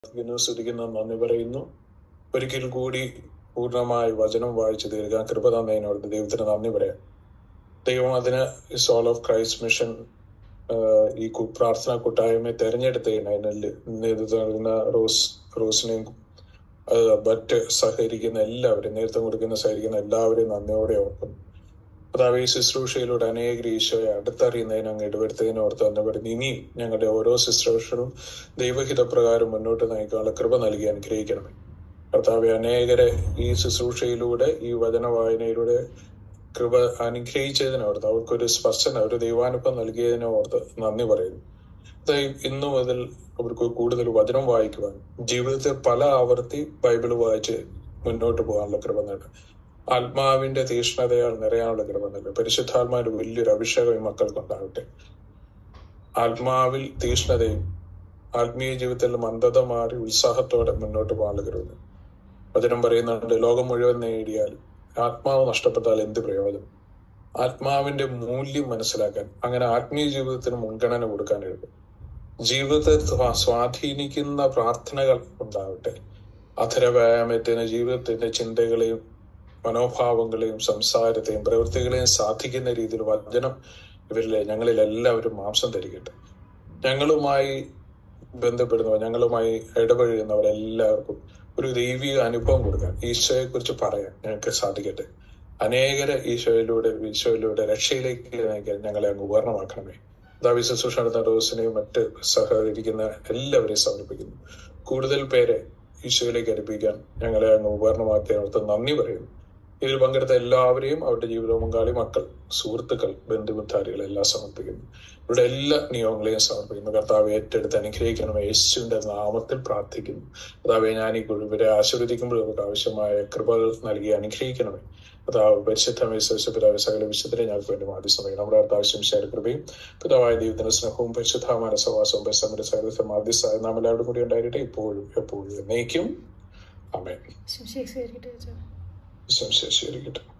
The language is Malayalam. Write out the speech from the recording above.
പ്രാർത്ഥിക്കുന്നു സ്തുതിക്കുന്നു നന്ദി പറയുന്നു ഒരിക്കൽ കൂടി പൂർണ്ണമായി വചനം വായിച്ചു തീർക്കാൻ കൃപ തന്നതിനോട് ദൈവത്തിന് നന്ദി പറയാം ദൈവം അതിന് സോൾ ഓഫ് ക്രൈസ്റ്റ് മിഷൻ ആഹ്, ഈ കു- പ്രാർത്ഥനാ കൂട്ടായ്മയെ തെരഞ്ഞെടുത്തതിന് അതിന് നേതൃത്വം നൽകുന്ന റോസ് റോസിനെയും ആഹ്, മറ്റ് സഹകരിക്കുന്ന എല്ലാവരും നേതൃത്വം കൊടുക്കുന്ന സഹകരിക്കുന്ന എല്ലാവരെയും നന്ദിയോടെ ഓർക്കുന്നു കർത്താവ് ഈ ശുശ്രൂഷയിലൂടെ അനേക ഈശോയെ അടുത്തറിയുന്നതിന് അങ്ങ് ഇടവരുത്തതിന് ഓർത്ത് എന്ന് പറയുന്നു ഇനി ഞങ്ങളുടെ ഓരോ ശുശ്രൂഷകളും ദൈവഹിതപ്രകാരം മുന്നോട്ട് നയിക്കാനുള്ള കൃപ നൽകി അനുഗ്രഹിക്കണമേ കർത്താവ് അനേകരെ ഈ ശുശ്രൂഷയിലൂടെ ഈ വചന വായനയിലൂടെ കൃപ അനുഗ്രഹിച്ചതിനെ ഓർത്ത് അവർക്കൊരു സ്പർശന ഒരു ദൈവാനുഭവം നൽകിയതിനെ ഓർത്ത് നന്ദി പറയുന്നു ദൈ- ഇന്നു മുതൽ അവർക്ക് കൂടുതൽ വചനം വായിക്കുവാൻ ജീവിതത്തിൽ പല ആവർത്തി ബൈബിൾ വായിച്ച് മുന്നോട്ട് പോകാനുള്ള കൃപ നേടും ആത്മാവിന്റെ തീഷ്ണതയാൽ നിറയാനുള്ള കൃപ നൽകും പരിശുദ്ധാത്മാവിന്റെ വലിയൊരു അഭിഷേകം ഈ മക്കൾക്കുണ്ടാകട്ടെ ആത്മാവിൽ തീഷ്ണതയും ആത്മീയ ജീവിതത്തിൽ മന്ദത മാറി ഉത്സാഹത്തോടെ മുന്നോട്ട് പോകാനുള്ള കൃപ നൽകും. വചനം പറയുന്നുണ്ട് ലോകം മുഴുവൻ നേടിയാൽ ആത്മാവ് നഷ്ടപ്പെട്ടാൽ എന്ത് പ്രയോജനം ആത്മാവിന്റെ മൂല്യം മനസ്സിലാക്കാൻ അങ്ങനെ ആത്മീയ ജീവിതത്തിന് മുൻഗണന കൊടുക്കാൻ എഴുതും ജീവിതത്തെ സ്വാ- സ്വാധീനിക്കുന്ന പ്രാർത്ഥനകൾ ഉണ്ടാവട്ടെ അധര വ്യായാമത്തിന് ജീവിതത്തിന്റെ ചിന്തകളെയും മനോഭാവങ്ങളെയും സംസാരത്തെയും പ്രവൃത്തികളെയും സാധിക്കുന്ന രീതിയിൽ വചനം ഇവരിലെ ഞങ്ങളിൽ എല്ലാവരും മാംസം ധരിക്കട്ടെ ഞങ്ങളുമായി ബന്ധപ്പെടുന്നവർ ഞങ്ങളുമായി ഇടപഴകുന്നവരെല്ലാവർക്കും ഒരു ദൈവിക അനുഭവം കൊടുക്കാൻ ഈശോയെ കുറിച്ച് പറയാൻ ഞങ്ങൾക്ക് സാധിക്കട്ടെ അനേകരെ ഈശോയിലൂടെ ഈശോയിലൂടെ രക്ഷയിലേക്ക് നയിക്കാൻ ഞങ്ങളെ അങ്ങ് ഉപകരണമാക്കണമേ ദാവി ശുശ്രൂഷ നടത്തുന്ന റോസിനെയും മറ്റ് സഹകരിക്കുന്ന എല്ലാവരെയും സമർപ്പിക്കുന്നു കൂടുതൽ പേരെ ഈശോയിലേക്ക് അടുപ്പിക്കാൻ ഞങ്ങളെ അങ്ങ് ഉപകരണമാക്കിയതിനോർത്ത് നന്ദി പറയുന്നു ഇതിൽ പങ്കെടുത്ത എല്ലാവരെയും അവരുടെ ജീവിത പങ്കാളി മക്കൾ സുഹൃത്തുക്കൾ ബന്ധുമിത്രാദികൾ എല്ലാം സമർപ്പിക്കുന്നു ഇവരുടെ എല്ലാ നിയമങ്ങളെയും സമർപ്പിക്കുന്നു കർത്താവ് ഏറ്റെടുത്ത് അനുഗ്രഹിക്കണമേ യേശുവിന്റെ നാമത്തിൽ പ്രാർത്ഥിക്കുന്നു കർത്താവെ ഞാൻ ഈ ഇവരെ ആശീർവദിക്കുമ്പോൾ ഇവർക്ക് ആവശ്യമായ കൃപകൾ നൽകി അനുഗ്രഹിക്കണമേ കർത്താവ് പരിശുദ്ധമേ പിതാവ് സകല വിശുദ്ധരെ ഞങ്ങൾക്ക് വേണ്ടി മാധ്യസ്ഥമായി നമ്മുടെ കർത്താവ് ശംശാര കൃപയും പിതാവായ ദൈവത്തിന്റെ സ്നേഹവും പരിശുദ്ധമായ സവാസവും പരിശ്രമത്തിന്റെ സകലത്തെ മാധ്യസ്ഥ നാം എല്ലാവരും കൂടി ഉണ്ടായിട്ട് ഇപ്പോഴും എപ്പോഴും എന്നേക്കും അമേ ശംശേഖരിക്കട്ടെ ശംശേഷിയിരിക്കട്ടെ